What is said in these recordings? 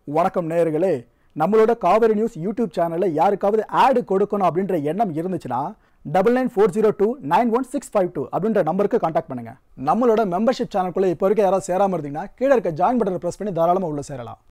வணக்கம் நேயர்களே நம்மளோட காவேரி நியூஸ் யூடியூப் சேனலில் யாருக்காவது ஆடு கொடுக்கணும் அப்படின்ற எண்ணம் இருந்துச்சுன்னா double nine four zero two nine one six five two அப்படின்ற நம்பருக்கு காண்டாக்ட் பண்ணுங்க நம்மளோட மெம்பர்ஷிப் சேனலுக்குள்ள இப்போ வரைக்கும் யாராவது சேராமல் இருந்தீங்கன்னா கீழே இருக்க ஜாயின் பட்டனை ப்ரெஸ் பண்ணி தாராளமாக உள்ள சேரலாம்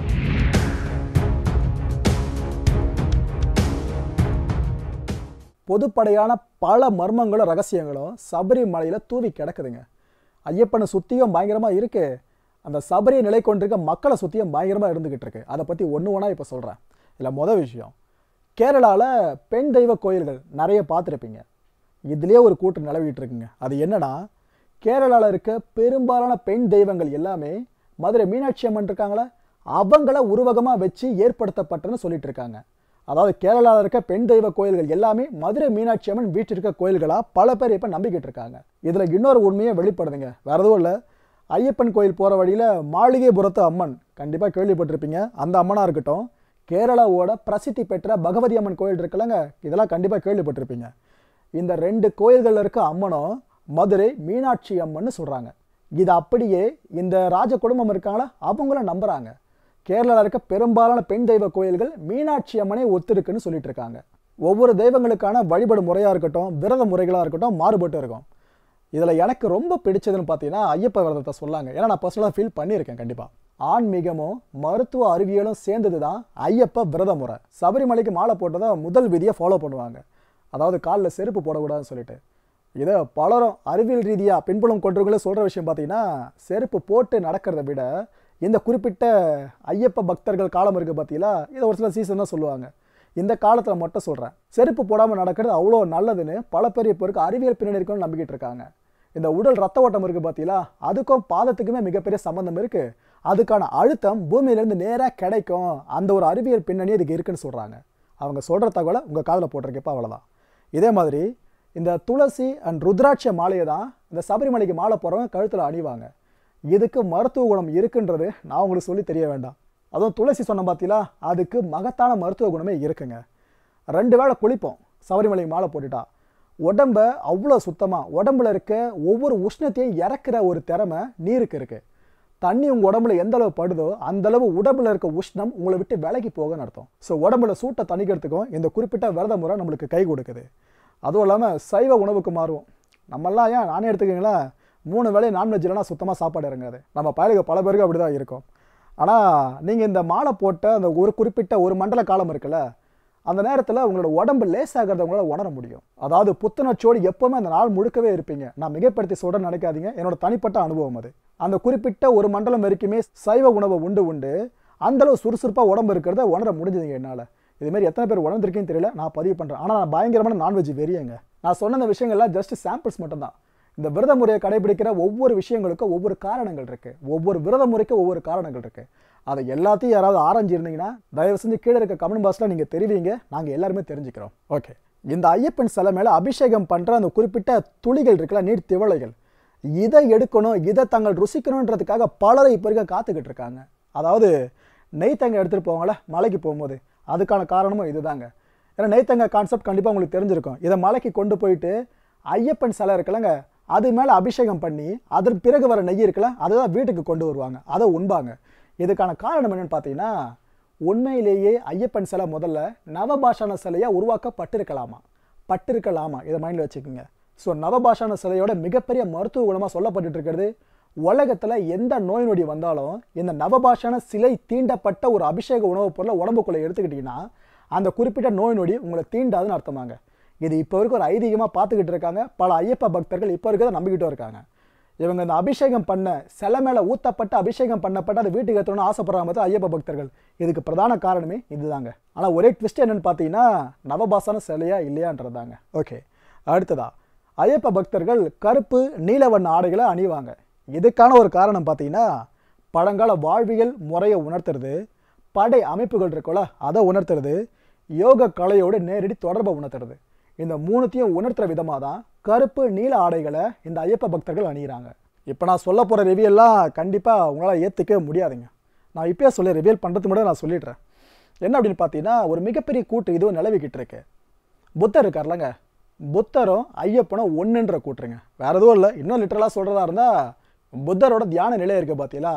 பொதுப்படையான பல மர்மங்களும் ரகசியங்களும் சபரிமலையில் தூவி கிடக்குதுங்க ஐயப்பனை சுற்றியும் பயங்கரமாக இருக்கு அந்த சபரியை நிலை கொண்டிருக்க மக்களை சுற்றியும் பயங்கரமாக இருந்துக்கிட்டு இருக்கு அதை பற்றி ஒன்று ஒன்றா இப்போ சொல்கிறேன் இதில் மொதல் விஷயம் கேரளாவில் பெண் தெய்வ கோயில்கள் நிறைய பார்த்துருப்பீங்க இதுலேயே ஒரு கூட்டு நிலவிட்டு இருக்குங்க அது என்னன்னா கேரளாவில் இருக்க பெரும்பாலான பெண் தெய்வங்கள் எல்லாமே மதுரை மீனாட்சி அம்மன் இருக்காங்களே அவங்கள உருவகமாக வச்சு ஏற்படுத்தப்பட்டதுன்னு சொல்லிட்டு இருக்காங்க அதாவது கேரளாவில் இருக்க பெண் தெய்வ கோயில்கள் எல்லாமே மதுரை மீனாட்சி அம்மன் வீட்டில் இருக்க கோயில்களாக பல பேர் இப்போ நம்பிக்கிட்டு இருக்காங்க இதில் இன்னொரு உண்மையை வெளிப்படுதுங்க வேற எதுவும் இல்லை ஐயப்பன் கோயில் போகிற வழியில் மாளிகைபுரத்து அம்மன் கண்டிப்பாக கேள்விப்பட்டிருப்பீங்க அந்த அம்மனாக இருக்கட்டும் கேரளாவோட பிரசித்தி பெற்ற பகவதி அம்மன் கோயில் இருக்குல்லங்க இதெல்லாம் கண்டிப்பாக கேள்விப்பட்டிருப்பீங்க இந்த ரெண்டு கோயில்களில் இருக்க அம்மனும் மதுரை மீனாட்சி அம்மன்னு சொல்கிறாங்க இது அப்படியே இந்த ராஜ குடும்பம் இருக்காங்களா அவங்களும் நம்புகிறாங்க கேரளாவில் இருக்க பெரும்பாலான பெண் தெய்வ கோயில்கள் மீனாட்சி அம்மனே ஒத்துருக்குன்னு சொல்லிட்டு இருக்காங்க ஒவ்வொரு தெய்வங்களுக்கான வழிபாடு முறையாக இருக்கட்டும் விரத முறைகளாக இருக்கட்டும் மாறுபட்டு இருக்கும் இதில் எனக்கு ரொம்ப பிடிச்சதுன்னு பார்த்தீங்கன்னா ஐயப்ப விரதத்தை சொல்லாங்க ஏன்னா நான் பர்சனலாக ஃபீல் பண்ணியிருக்கேன் கண்டிப்பாக ஆன்மீகமும் மருத்துவ அறிவியலும் சேர்ந்தது தான் ஐயப்ப விரத முறை சபரிமலைக்கு மாலை போட்டதை முதல் விதியை ஃபாலோ பண்ணுவாங்க அதாவது காலில் செருப்பு போடக்கூடாதுன்னு சொல்லிட்டு இதை பலரும் அறிவியல் ரீதியாக பின்புலம் கொண்டவங்களே சொல்கிற விஷயம் பார்த்தீங்கன்னா செருப்பு போட்டு நடக்கிறத விட இந்த குறிப்பிட்ட ஐயப்ப பக்தர்கள் காலம் இருக்குது பார்த்தீங்களா இதை ஒரு சில சீசன் தான் சொல்லுவாங்க இந்த காலத்தில் மட்டும் சொல்கிறேன் செருப்பு போடாமல் நடக்கிறது அவ்வளோ நல்லதுன்னு பல பேர் இப்போ இருக்க அறிவியல் பின்னணி இருக்குன்னு நம்பிக்கிட்டு இருக்காங்க இந்த உடல் ரத்த ஓட்டம் இருக்குது பார்த்தீங்களா அதுக்கும் பாதத்துக்குமே மிகப்பெரிய சம்மந்தம் இருக்குது அதுக்கான அழுத்தம் பூமியிலேருந்து நேராக கிடைக்கும் அந்த ஒரு அறிவியல் பின்னணி இதுக்கு இருக்குன்னு சொல்கிறாங்க அவங்க சொல்கிற தகவலை உங்கள் காதில் போட்டிருக்கப்போ அவ்வளோதான் இதே மாதிரி இந்த துளசி அண்ட் ருத்ராட்ச மாலையை தான் இந்த சபரிமலைக்கு மாலை போகிறவங்க கழுத்தில் அணிவாங்க இதுக்கு மருத்துவ குணம் இருக்குன்றது நான் உங்களுக்கு சொல்லி தெரிய வேண்டாம் அதுவும் துளசி சொன்ன பார்த்தீங்களா அதுக்கு மகத்தான மருத்துவ குணமே இருக்குங்க ரெண்டு வேளை குளிப்போம் சபரிமலைக்கு மாலை போட்டுட்டா உடம்ப அவ்வளோ சுத்தமாக உடம்புல இருக்க ஒவ்வொரு உஷ்ணத்தையும் இறக்குற ஒரு திறமை நீருக்கு இருக்குது தண்ணி உங்கள் உடம்புல எந்த அளவு படுதோ அந்த அளவு உடம்புல இருக்க உஷ்ணம் உங்களை விட்டு விலகி போகன்னு அர்த்தம் ஸோ உடம்புல சூட்டை தணிக்கிறதுக்கும் இந்த குறிப்பிட்ட விரத முறை நம்மளுக்கு கை கொடுக்குது அதுவும் இல்லாமல் சைவ உணவுக்கு மாறுவோம் நம்மெல்லாம் ஏன் நானே எடுத்துக்கிங்களேன் மூணு வேளையும் நான்வெஜ் இல்லைனா சுத்தமாக சாப்பாடு இறங்காது நம்ம பயலுக்கு பல பேருக்கு அப்படி தான் இருக்கும் ஆனால் நீங்கள் இந்த மாலை போட்ட அந்த ஒரு குறிப்பிட்ட ஒரு மண்டல காலம் இருக்குல்ல அந்த நேரத்தில் உங்களோட உடம்பு லேசாகிறத உங்களால் உணர முடியும் அதாவது புத்துணர்ச்சியோடு எப்போவுமே அந்த நாள் முழுக்கவே இருப்பீங்க நான் மிகப்படுத்தி சொல்கிறேன்னு நினைக்காதீங்க என்னோட தனிப்பட்ட அனுபவம் அது அந்த குறிப்பிட்ட ஒரு மண்டலம் வரைக்குமே சைவ உணவை உண்டு உண்டு அந்தளவு சுறுசுறுப்பாக உடம்பு இருக்கிறத உணர முடிஞ்சதுங்க என்னால் இதுமாரி எத்தனை பேர் உணர்ந்திருக்கேன்னு தெரியல நான் பதிவு பண்ணுறேன் ஆனால் நான் பயங்கரமான நான்வெஜ் வெறியங்க நான் சொன்ன இந்த விஷயங்கள்லாம் ஜஸ்ட் சாம்பிள்ஸ் மட்டும்தான் இந்த விரத முறையை கடைபிடிக்கிற ஒவ்வொரு விஷயங்களுக்கும் ஒவ்வொரு காரணங்கள் இருக்குது ஒவ்வொரு விரத முறைக்கும் ஒவ்வொரு காரணங்கள் இருக்குது அதை எல்லாத்தையும் யாராவது ஆராய்ஞ்சு இருந்தீங்கன்னா தயவு செஞ்சு கீழே இருக்க கமெண்ட் பாக்ஸில் நீங்கள் தெரிவிங்க நாங்கள் எல்லாருமே தெரிஞ்சுக்கிறோம் ஓகே இந்த ஐயப்பன் சிலை மேலே அபிஷேகம் பண்ணுற அந்த குறிப்பிட்ட துளிகள் இருக்குல்ல நீர் திவளைகள் இதை எடுக்கணும் இதை தங்கள் ருசிக்கணுன்றதுக்காக பலரை இப்போ இருக்க காத்துக்கிட்டு இருக்காங்க அதாவது நெய்த்தங்க எடுத்துகிட்டு போவாங்களே மலைக்கு போகும்போது அதுக்கான காரணமும் இதுதாங்க ஏன்னா நெய்த்தங்க கான்செப்ட் கண்டிப்பாக உங்களுக்கு தெரிஞ்சிருக்கும் இதை மலைக்கு கொண்டு போயிட்டு ஐயப்பன் சிலை இருக்குல்லங்க அது மேலே அபிஷேகம் பண்ணி அதன் பிறகு வர நெய் இருக்குல்ல அதை தான் வீட்டுக்கு கொண்டு வருவாங்க அதை உண்பாங்க இதுக்கான காரணம் என்னன்னு பார்த்தீங்கன்னா உண்மையிலேயே ஐயப்பன் சிலை முதல்ல நவபாஷான சிலையாக உருவாக்கப்பட்டிருக்கலாமா பட்டிருக்கலாமா இதை மைண்டில் வச்சுக்கோங்க ஸோ நவபாஷான சிலையோட மிகப்பெரிய மருத்துவ குணமாக சொல்லப்பட்டு இருக்கிறது உலகத்தில் எந்த நோய் நொடி வந்தாலும் இந்த நவபாஷான சிலை தீண்டப்பட்ட ஒரு அபிஷேக உணவுப் பொருளை உடம்புக்குள்ளே எடுத்துக்கிட்டிங்கன்னா அந்த குறிப்பிட்ட நோய் நொடி உங்களை தீண்டாதுன்னு அர்த்தமாங்க இது இப்போ வரைக்கும் ஒரு ஐதீகமாக பார்த்துக்கிட்டு இருக்காங்க பல ஐயப்ப பக்தர்கள் இப்போ இருக்கிறத நம்பிக்கிட்டும் இருக்காங்க இவங்க இந்த அபிஷேகம் பண்ண சிலை மேலே ஊற்றப்பட்டு அபிஷேகம் பண்ணப்பட்டு அதை வீட்டுக்கு ஏற்றணும்னு ஆசைப்படுறாங்க தான் ஐயப்ப பக்தர்கள் இதுக்கு பிரதான காரணமே இதுதாங்க ஆனால் ஒரே ட்விஸ்ட் என்னன்னு பார்த்தீங்கன்னா நவபாசான சிலையா இல்லையான்றதாங்க ஓகே அடுத்ததா ஐயப்ப பக்தர்கள் கருப்பு நீல வண்ண ஆடைகளை அணிவாங்க இதுக்கான ஒரு காரணம் பார்த்தீங்கன்னா பழங்கால வாழ்வியல் முறையை உணர்த்துறது படை அமைப்புகள் இருக்குல்ல அதை உணர்த்துறது யோக கலையோடு நேரடி தொடர்பை உணர்த்துறது இந்த மூணுத்தையும் உணர்த்துற விதமாக தான் கருப்பு நீல ஆடைகளை இந்த ஐயப்ப பக்தர்கள் அணிகிறாங்க இப்போ நான் சொல்ல போகிற ரிவியெல்லாம் கண்டிப்பாக உங்களால் ஏற்றுக்கவே முடியாதுங்க நான் இப்பயே சொல்லி ரிவியல் பண்ணுறது மட்டும் நான் சொல்லிடுறேன் என்ன அப்படின்னு பார்த்தீங்கன்னா ஒரு மிகப்பெரிய கூட்டு இதுவும் நிலவிக்கிட்டு இருக்கு புத்தர் இருக்கார்லங்க புத்தரும் ஐயப்பனும் ஒன்றுன்ற கூட்டுருங்க வேற எதுவும் இல்லை இன்னும் லிட்டரலாக சொல்கிறதா இருந்தால் புத்தரோட தியான நிலை இருக்குது பார்த்தீங்களா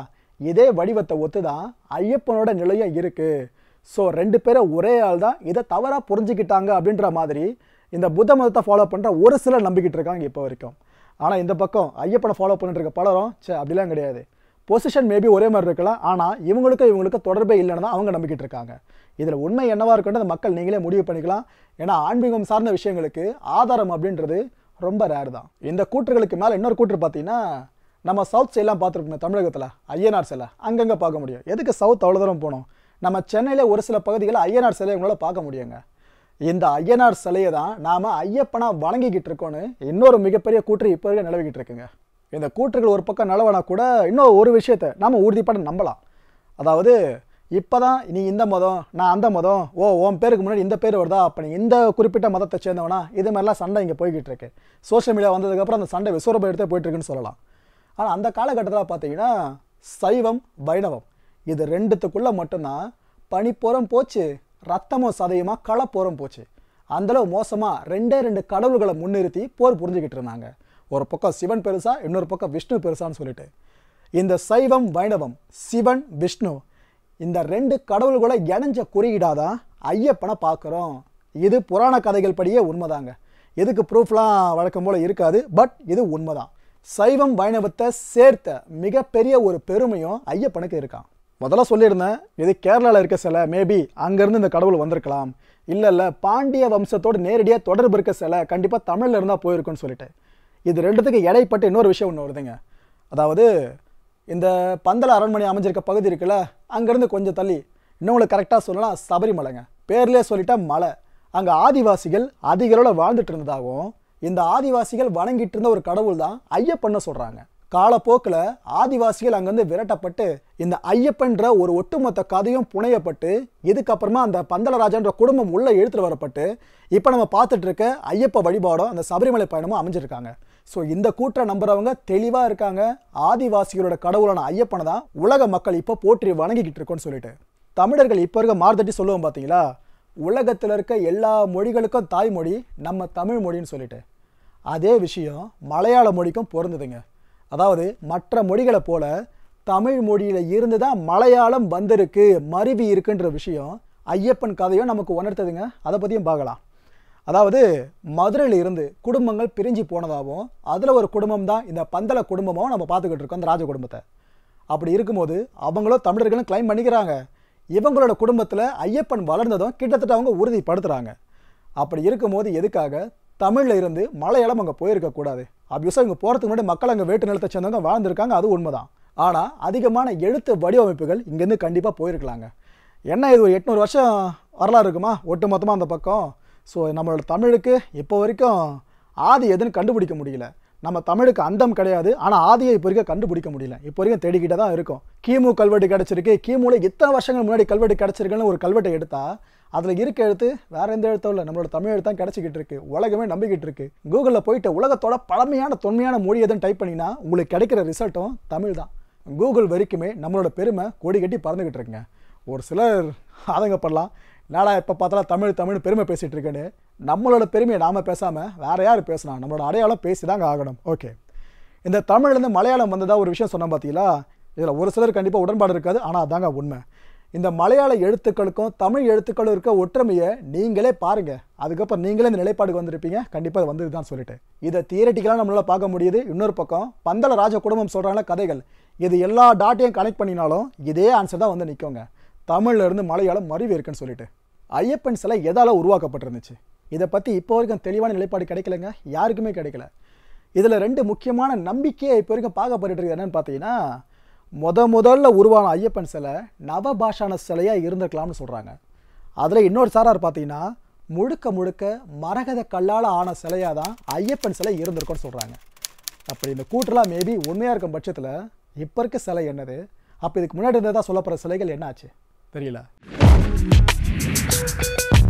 இதே வடிவத்தை ஒத்து தான் ஐயப்பனோட நிலையும் இருக்குது ஸோ ரெண்டு பேரும் ஒரே ஆள் தான் இதை தவறாக புரிஞ்சுக்கிட்டாங்க அப்படின்ற மாதிரி இந்த புத்த மதத்தை ஃபாலோ பண்ணுற ஒரு சிலர் நம்பிக்கிட்டு இருக்காங்க இப்போ வரைக்கும் ஆனால் இந்த பக்கம் ஐயப்பனை ஃபாலோ பண்ணிட்டு இருக்க பலரும் சே அப்படிலாம் கிடையாது பொசிஷன் மேபி ஒரே மாதிரி இருக்கலாம் ஆனால் இவங்களுக்கும் இவங்களுக்கும் தொடர்பே இல்லைன்னு தான் அவங்க நம்பிக்கிட்டு இருக்காங்க இதில் உண்மை என்னவா இருக்குன்றது மக்கள் நீங்களே முடிவு பண்ணிக்கலாம் ஏன்னா ஆன்மீகம் சார்ந்த விஷயங்களுக்கு ஆதாரம் அப்படின்றது ரொம்ப ரேர் தான் இந்த கூற்றுகளுக்கு மேலே இன்னொரு கூற்று பார்த்தீங்கன்னா நம்ம சவுத் சைட்லாம் பார்த்துருக்கோம் தமிழகத்தில் ஐயனார் சிலை அங்கங்கே பார்க்க முடியும் எதுக்கு சவுத் அவ்வளோ தூரம் போகணும் நம்ம சென்னையில் ஒரு சில பகுதிகளில் ஐயனார் சிலையை உங்களால் பார்க்க முடியுங்க இந்த ஐயனார் சிலையை தான் நாம் ஐயப்பனா வணங்கிக்கிட்டு இருக்கோன்னு இன்னொரு மிகப்பெரிய கூற்று இப்போ இருக்க நிலவிக்கிட்டு இருக்குங்க இந்த கூற்றுகள் ஒரு பக்கம் நிலவனா கூட இன்னும் ஒரு விஷயத்தை நாம் உறுதிப்பட நம்பலாம் அதாவது இப்போ தான் நீ இந்த மதம் நான் அந்த மதம் ஓ உன் பேருக்கு முன்னாடி இந்த பேர் வருதா அப்போ நீ இந்த குறிப்பிட்ட மதத்தை சேர்ந்தவனா இது மாதிரிலாம் சண்டை இங்கே போய்கிட்டு இருக்கு சோஷியல் மீடியா வந்ததுக்கப்புறம் அந்த சண்டை விஸ்வரூபம் எடுத்தே போயிட்டு இருக்குன்னு சொல்லலாம் ஆனால் அந்த காலகட்டத்தில் பார்த்தீங்கன்னா சைவம் வைணவம் இது ரெண்டுத்துக்குள்ளே மட்டும்தான் பனிப்போரம் போச்சு ரத்தமும் சதையுமா களப்போரம் போச்சு அந்தளவு மோசமாக ரெண்டே ரெண்டு கடவுள்களை முன்னிறுத்தி போர் புரிஞ்சுக்கிட்டு இருந்தாங்க ஒரு பக்கம் சிவன் பெருசா இன்னொரு பக்கம் விஷ்ணு பெருசான்னு சொல்லிட்டு இந்த சைவம் வைணவம் சிவன் விஷ்ணு இந்த ரெண்டு கடவுள்களை இணைஞ்ச குறியீடாதான் ஐயப்பனை பார்க்குறோம் இது புராண கதைகள் படியே உண்மைதாங்க எதுக்கு ப்ரூஃப்லாம் வழக்கம் போல் இருக்காது பட் இது உண்மைதான் சைவம் வைணவத்தை சேர்த்த மிகப்பெரிய ஒரு பெருமையும் ஐயப்பனுக்கு இருக்கான் முதல்ல சொல்லியிருந்தேன் இது கேரளாவில் இருக்க சிலை மேபி அங்கேருந்து இந்த கடவுள் வந்திருக்கலாம் இல்லை இல்லை பாண்டிய வம்சத்தோடு நேரடியாக தொடர்பு இருக்க சிலை கண்டிப்பாக தமிழில் இருந்தால் போயிருக்குன்னு சொல்லிட்டு இது ரெண்டுத்துக்கு இடைப்பட்ட இன்னொரு விஷயம் ஒன்று வருதுங்க அதாவது இந்த பந்தல அரண்மனை அமைஞ்சிருக்க பகுதி இருக்குல்ல அங்கேருந்து கொஞ்சம் தள்ளி இன்னும் உங்களுக்கு கரெக்டாக சொல்லலாம் சபரிமலைங்க பேர்லேயே சொல்லிட்டா மலை அங்கே ஆதிவாசிகள் அதிகளோட வாழ்ந்துட்டு இருந்ததாகவும் இந்த ஆதிவாசிகள் வணங்கிட்டு இருந்த ஒரு கடவுள் தான் ஐயப்பன்னு சொல்கிறாங்க காலப்போக்கில் ஆதிவாசிகள் அங்கேருந்து விரட்டப்பட்டு இந்த ஐயப்பன்ற ஒரு ஒட்டுமொத்த கதையும் புனையப்பட்டு இதுக்கப்புறமா அந்த பந்தலராஜன்ற குடும்பம் உள்ளே இழுத்துட்டு வரப்பட்டு இப்போ நம்ம பார்த்துட்டு இருக்க ஐயப்ப வழிபாடும் அந்த சபரிமலை பயணமும் அமைஞ்சிருக்காங்க ஸோ இந்த கூற்றை நம்புறவங்க தெளிவாக இருக்காங்க ஆதிவாசிகளோட கடவுளான ஐயப்பனை தான் உலக மக்கள் இப்போ போற்றி வணங்கிக்கிட்டு இருக்கோன்னு சொல்லிட்டு தமிழர்கள் இப்போ இருக்க மார்தட்டி சொல்லுவோம் பார்த்தீங்களா உலகத்தில் இருக்க எல்லா மொழிகளுக்கும் தாய்மொழி நம்ம தமிழ் மொழின்னு சொல்லிட்டு அதே விஷயம் மலையாள மொழிக்கும் பொருந்துதுங்க அதாவது மற்ற மொழிகளை போல தமிழ் மொழியில் இருந்து தான் மலையாளம் வந்திருக்கு மருவி இருக்குன்ற விஷயம் ஐயப்பன் கதையும் நமக்கு உணர்த்ததுங்க அதை பற்றியும் பார்க்கலாம் அதாவது மதுரையில் இருந்து குடும்பங்கள் பிரிஞ்சு போனதாகவும் அதில் ஒரு குடும்பம் தான் இந்த பந்தல குடும்பமும் நம்ம பார்த்துக்கிட்டு இருக்கோம் அந்த ராஜ குடும்பத்தை அப்படி இருக்கும்போது அவங்களும் தமிழர்களும் கிளைம் பண்ணிக்கிறாங்க இவங்களோட குடும்பத்தில் ஐயப்பன் வளர்ந்ததும் கிட்டத்தட்ட அவங்க உறுதிப்படுத்துகிறாங்க அப்படி இருக்கும்போது எதுக்காக தமிழில் இருந்து மலையாளம் அங்கே போயிருக்கக்கூடாது அபியூஸாக இங்கே போகிறதுக்கு முன்னாடி மக்கள் அங்கே வேட்டு நிலத்தை சேர்ந்தவங்க வாழ்ந்திருக்காங்க அது உண்மைதான் ஆனால் அதிகமான எழுத்து வடிவமைப்புகள் இங்கேருந்து கண்டிப்பாக போயிருக்கலாங்க என்ன இது ஒரு எட்நூறு வருஷம் வரலாறு இருக்குமா ஒட்டு மொத்தமாக அந்த பக்கம் ஸோ நம்மளோட தமிழுக்கு இப்போ வரைக்கும் ஆதி எதுன்னு கண்டுபிடிக்க முடியல நம்ம தமிழுக்கு அந்தம் கிடையாது ஆனால் ஆதியை இப்போ வரைக்கும் கண்டுபிடிக்க முடியல இப்போ வரைக்கும் தேடிக்கிட்டே தான் இருக்கும் கிமு கல்வெட்டு கிடச்சிருக்கு கிமுல இத்தனை வருஷங்கள் முன்னாடி கல்வெட்டு கிடச்சிருக்குன்னு ஒரு கல்வெட்டை எடுத்தா அதில் இருக்க எழுத்து வேற எந்த எழுத்தும் இல்லை நம்மளோட தமிழ் எழுத்து தான் கிடச்சிக்கிட்டு இருக்கு உலகமே நம்பிக்கிட்டு இருக்கு கூகுளில் போயிட்டு உலகத்தோட பழமையான தொன்மையான மொழி எதுன்னு டைப் பண்ணினா உங்களுக்கு கிடைக்கிற ரிசல்ட்டும் தமிழ் தான் கூகுள் வரைக்குமே நம்மளோட பெருமை கொடி கட்டி பறந்துக்கிட்டு இருக்குங்க ஒரு சிலர் ஆதங்கப்படலாம் நாடா எப்போ பார்த்தாலும் தமிழ் தமிழ் பெருமை பேசிகிட்டு இருக்கேன்னு நம்மளோட பெருமையை நாம் பேசாமல் வேற யார் பேசலாம் நம்மளோட அடையாளம் பேசி தாங்க ஆகணும் ஓகே இந்த தமிழ்லேருந்து மலையாளம் வந்ததா ஒரு விஷயம் சொன்னோம் பார்த்தீங்களா இதில் ஒரு சிலர் கண்டிப்பாக உடன்பாடு இருக்காது ஆனால் அதாங்க உண்மை இந்த மலையாள எழுத்துக்களுக்கும் தமிழ் எழுத்துக்களும் இருக்க ஒற்றுமையை நீங்களே பாருங்கள் அதுக்கப்புறம் நீங்களே இந்த நிலைப்பாடுக்கு வந்திருப்பீங்க கண்டிப்பாக வந்தது தான் சொல்லிட்டு இதை தியரட்டிக்கலாக நம்மளால் பார்க்க முடியுது இன்னொரு பக்கம் பந்தல ராஜ குடும்பம் சொல்கிறாங்களே கதைகள் இது எல்லா டாட்டையும் கனெக்ட் பண்ணினாலும் இதே ஆன்சர் தான் வந்து நிற்குங்க தமிழ்ல இருந்து மலையாளம் மறிவு இருக்குன்னு சொல்லிட்டு ஐயப்பன் சிலை எதால் உருவாக்கப்பட்டிருந்துச்சு இதை பற்றி இப்போ வரைக்கும் தெளிவான நிலைப்பாடு கிடைக்கலங்க யாருக்குமே கிடைக்கல இதில் ரெண்டு முக்கியமான நம்பிக்கையை இப்போ வரைக்கும் பார்க்கப்பட்டு இருக்கு என்னன்னு பார்த்தீங்கன்னா முத முதல்ல உருவான ஐயப்பன் சிலை நவபாஷான சிலையாக இருந்திருக்கலாம்னு சொல்கிறாங்க அதில் இன்னொரு சாரார் பார்த்தீங்கன்னா முழுக்க முழுக்க மரகத கல்லால் ஆன சிலையாக தான் ஐயப்பன் சிலை இருந்திருக்கும்னு சொல்கிறாங்க அப்படி இந்த கூற்றெல்லாம் மேபி உண்மையாக இருக்கும் பட்சத்தில் இப்போ இருக்க சிலை என்னது அப்போ இதுக்கு முன்னாடி இருந்ததா சொல்லப்படுற சிலைகள் என்ன ஆச்சு தெரியல